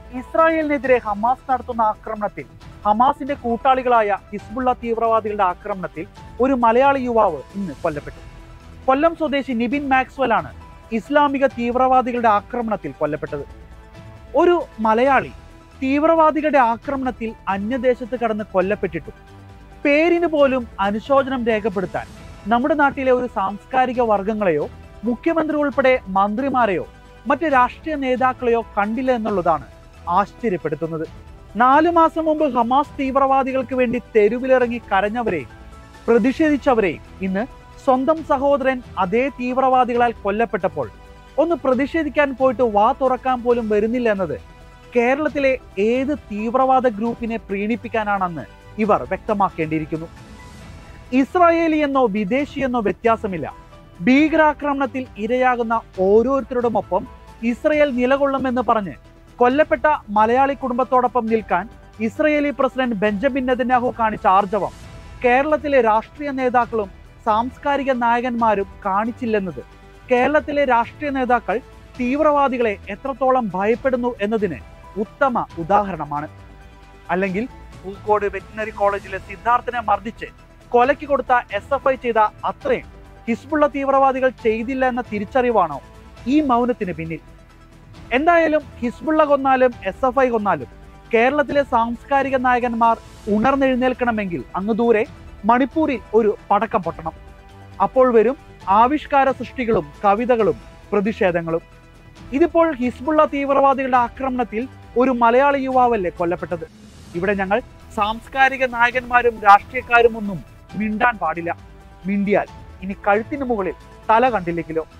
ഇസ്രായേലിനെതിരെ ഹമാസ് നടത്തുന്ന ആക്രമണത്തിൽ ഹമാസിന്റെ കൂട്ടാളികളായ ഹിസ്ബുള്ള തീവ്രവാദികളുടെ ആക്രമണത്തിൽ ഒരു മലയാളി യുവാവ് ഇന്ന് കൊല്ലപ്പെട്ടു കൊല്ലം സ്വദേശി നിബിൻ മാക്സ്വൽ ആണ് ഇസ്ലാമിക തീവ്രവാദികളുടെ ആക്രമണത്തിൽ കൊല്ലപ്പെട്ടത് ഒരു മലയാളി തീവ്രവാദികളുടെ ആക്രമണത്തിൽ അന്യദേശത്ത് കടന്ന് കൊല്ലപ്പെട്ടിട്ടും പേരിന് പോലും അനുശോചനം രേഖപ്പെടുത്താൻ നമ്മുടെ നാട്ടിലെ ഒരു സാംസ്കാരിക വർഗങ്ങളെയോ മുഖ്യമന്ത്രി ഉൾപ്പെടെ മന്ത്രിമാരെയോ മറ്റ് രാഷ്ട്രീയ നേതാക്കളെയോ കണ്ടില്ല എന്നുള്ളതാണ് ആശ്ചര്യപ്പെടുത്തുന്നത് നാലു മാസം മുമ്പ് ഹമാസ് തീവ്രവാദികൾക്ക് വേണ്ടി തെരുവിലിറങ്ങി കരഞ്ഞവരെയും പ്രതിഷേധിച്ചവരെയും ഇന്ന് സ്വന്തം സഹോദരൻ അതേ തീവ്രവാദികളാൽ കൊല്ലപ്പെട്ടപ്പോൾ ഒന്ന് പ്രതിഷേധിക്കാൻ പോയിട്ട് വാ തുറക്കാൻ പോലും വരുന്നില്ല എന്നത് കേരളത്തിലെ ഏത് തീവ്രവാദ ഗ്രൂപ്പിനെ പ്രീണിപ്പിക്കാനാണെന്ന് ഇവർ വ്യക്തമാക്കേണ്ടിയിരിക്കുന്നു ഇസ്രായേലി എന്നോ വിദേശി എന്നോ വ്യത്യാസമില്ല ഭീകരാക്രമണത്തിൽ ഇരയാകുന്ന ഓരോരുത്തരുടെമൊപ്പം ഇസ്രയേൽ നിലകൊള്ളുമെന്ന് പറഞ്ഞ് കൊല്ലപ്പെട്ട മലയാളി കുടുംബത്തോടൊപ്പം നിൽക്കാൻ ഇസ്രയേലി പ്രസിഡന്റ് ബെഞ്ചമിൻ നെതന്യാഹു കാണിച്ച ആർജവം കേരളത്തിലെ രാഷ്ട്രീയ നേതാക്കളും സാംസ്കാരിക നായകന്മാരും കാണിച്ചില്ലെന്നത് കേരളത്തിലെ രാഷ്ട്രീയ നേതാക്കൾ തീവ്രവാദികളെ എത്രത്തോളം ഭയപ്പെടുന്നു എന്നതിന് ഉത്തമ ഉദാഹരണമാണ് അല്ലെങ്കിൽ പൂക്കോട് വെറ്റിനറി കോളേജിലെ സിദ്ധാർത്ഥനെ മർദ്ദിച്ച് കൊലയ്ക്ക് കൊടുത്ത എസ് എഫ് ഐ ചെയ്ത അത്രയും ഹിസ്ബുള്ള തീവ്രവാദികൾ ചെയ്തില്ല എന്ന തിരിച്ചറിവാണോ ഈ മൗനത്തിന് പിന്നിൽ എന്തായാലും ഹിസ്ബുള്ള കൊന്നാലും എസ് എഫ് ഐ കൊന്നാലും കേരളത്തിലെ സാംസ്കാരിക നായകന്മാർ ഉണർന്നെഴുന്നേൽക്കണമെങ്കിൽ അങ്ങ് ദൂരെ മണിപ്പൂരിൽ ഒരു പടക്കം പൊട്ടണം അപ്പോൾ വരും ആവിഷ്കാര സൃഷ്ടികളും കവിതകളും പ്രതിഷേധങ്ങളും ഇതിപ്പോൾ ഹിസ്ബുള്ള തീവ്രവാദികളുടെ ആക്രമണത്തിൽ ഒരു മലയാളി യുവാവല്ലേ കൊല്ലപ്പെട്ടത് ഇവിടെ ഞങ്ങൾ സാംസ്കാരിക നായകന്മാരും രാഷ്ട്രീയക്കാരും ഒന്നും മിണ്ടാൻ പാടില്ല മിണ്ടിയാൽ ഇനി കഴുത്തിന് മുകളിൽ തല കണ്ടില്ലെങ്കിലോ